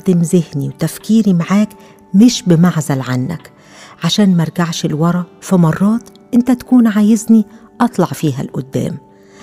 أستخدم ذهني وتفكيري معاك مش بمعزل عنك عشان مرجعش لورا في مرات انت تكون عايزني أطلع فيها لقدام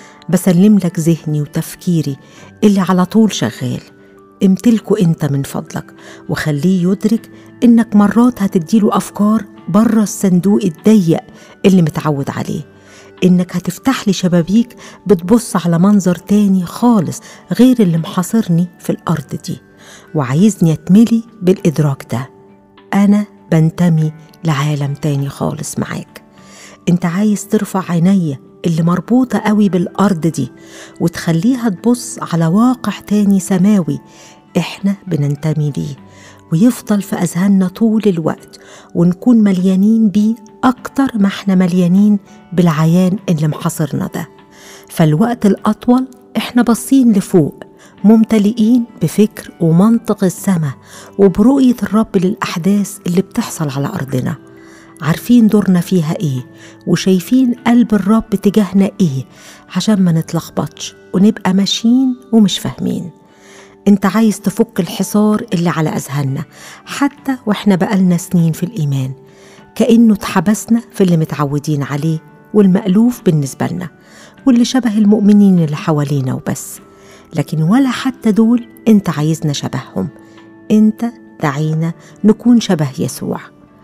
بسلم لك ذهني وتفكيري اللي على طول شغال امتلكه انت من فضلك وخليه يدرك انك مرات هتديله افكار بره الصندوق الضيق اللي متعود عليه انك هتفتح لي شبابيك بتبص على منظر تاني خالص غير اللي محاصرني في الارض دي وعايزني اتملي بالادراك ده انا بنتمي لعالم تاني خالص معاك انت عايز ترفع عينيا اللي مربوطة قوي بالأرض دي وتخليها تبص على واقع تاني سماوي إحنا بننتمي ليه ويفضل في أذهاننا طول الوقت ونكون مليانين بيه أكتر ما إحنا مليانين بالعيان اللي محاصرنا ده فالوقت الأطول إحنا باصين لفوق ممتلئين بفكر ومنطق السماء وبرؤية الرب للأحداث اللي بتحصل على أرضنا عارفين دورنا فيها ايه وشايفين قلب الرب تجاهنا ايه عشان ما نتلخبطش ونبقى ماشيين ومش فاهمين انت عايز تفك الحصار اللي على اذهاننا حتى واحنا بقالنا سنين في الايمان كانه اتحبسنا في اللي متعودين عليه والمألوف بالنسبة لنا واللي شبه المؤمنين اللي حوالينا وبس لكن ولا حتى دول انت عايزنا شبههم انت دعينا نكون شبه يسوع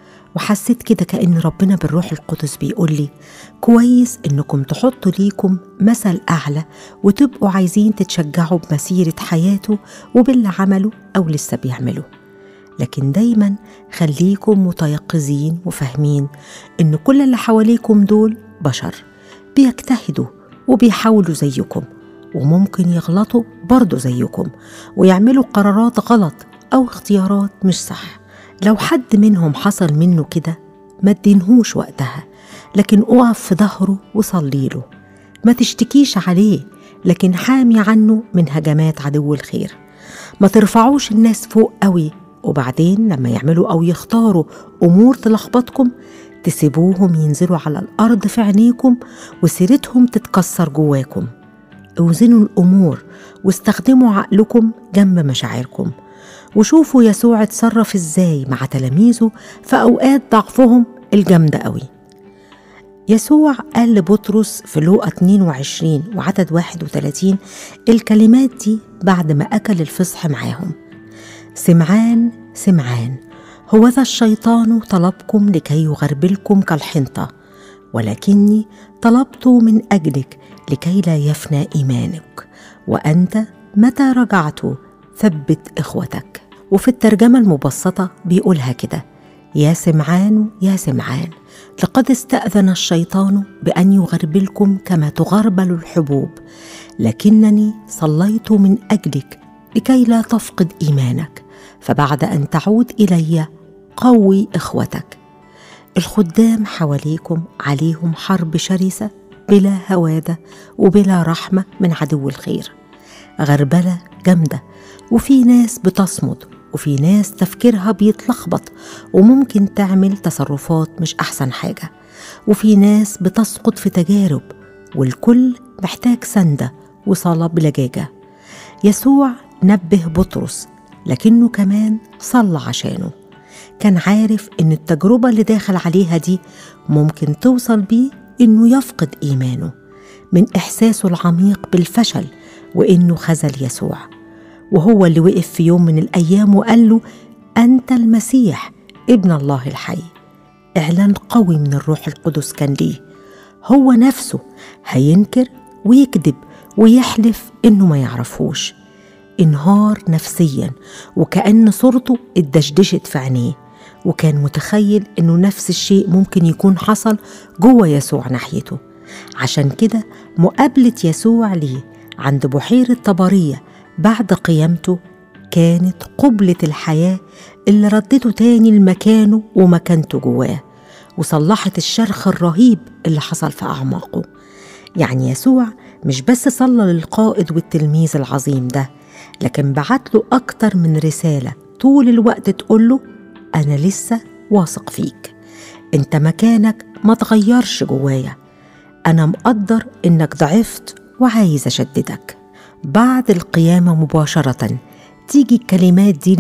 وحسيت كده كأن ربنا بالروح القدس بيقول لي كويس إنكم تحطوا ليكم مثل أعلى وتبقوا عايزين تتشجعوا بمسيرة حياته وباللي عمله أو لسه بيعمله لكن دايما خليكم متيقظين وفاهمين إن كل اللي حواليكم دول بشر بيجتهدوا وبيحاولوا زيكم وممكن يغلطوا برضه زيكم ويعملوا قرارات غلط أو اختيارات مش صح لو حد منهم حصل منه كده ما تدينهوش وقتها لكن اقف في ظهره وصلي له ما تشتكيش عليه لكن حامي عنه من هجمات عدو الخير ما ترفعوش الناس فوق قوي وبعدين لما يعملوا أو يختاروا أمور تلخبطكم تسيبوهم ينزلوا على الأرض في عينيكم وسيرتهم تتكسر جواكم اوزنوا الأمور واستخدموا عقلكم جنب مشاعركم وشوفوا يسوع اتصرف ازاي مع تلاميذه في اوقات ضعفهم الجامده قوي يسوع قال لبطرس في لوقا 22 وعدد 31 الكلمات دي بعد ما أكل الفصح معاهم سمعان سمعان هو ذا الشيطان طلبكم لكي يغربلكم كالحنطة ولكني طلبت من أجلك لكي لا يفنى إيمانك وأنت متى رجعت ثبت إخوتك وفي الترجمة المبسطة بيقولها كده يا سمعان يا سمعان لقد استأذن الشيطان بأن يغربلكم كما تغربل الحبوب لكنني صليت من أجلك لكي لا تفقد إيمانك فبعد أن تعود إلي قوي إخوتك الخدام حواليكم عليهم حرب شرسة بلا هوادة وبلا رحمة من عدو الخير غربلة جامدة وفي ناس بتصمد وفي ناس تفكيرها بيتلخبط وممكن تعمل تصرفات مش أحسن حاجة وفي ناس بتسقط في تجارب والكل محتاج سندة وصلاة بلجاجة يسوع نبه بطرس لكنه كمان صلى عشانه كان عارف إن التجربة اللي داخل عليها دي ممكن توصل بيه إنه يفقد إيمانه من إحساسه العميق بالفشل وإنه خذل يسوع وهو اللي وقف في يوم من الأيام وقال له أنت المسيح ابن الله الحي إعلان قوي من الروح القدس كان ليه هو نفسه هينكر ويكذب ويحلف إنه ما يعرفوش انهار نفسيا وكأن صورته اتدشدشت في عينيه وكان متخيل إنه نفس الشيء ممكن يكون حصل جوه يسوع ناحيته عشان كده مقابلة يسوع ليه عند بحيرة طبرية بعد قيامته كانت قبلة الحياة اللي ردته تاني لمكانه ومكانته جواه وصلحت الشرخ الرهيب اللي حصل في أعماقه يعني يسوع مش بس صلى للقائد والتلميذ العظيم ده لكن بعت له أكتر من رسالة طول الوقت تقول له أنا لسه واثق فيك أنت مكانك ما تغيرش جوايا أنا مقدر إنك ضعفت وعايز أشددك بعد القيامة مباشرة تيجي الكلمات دي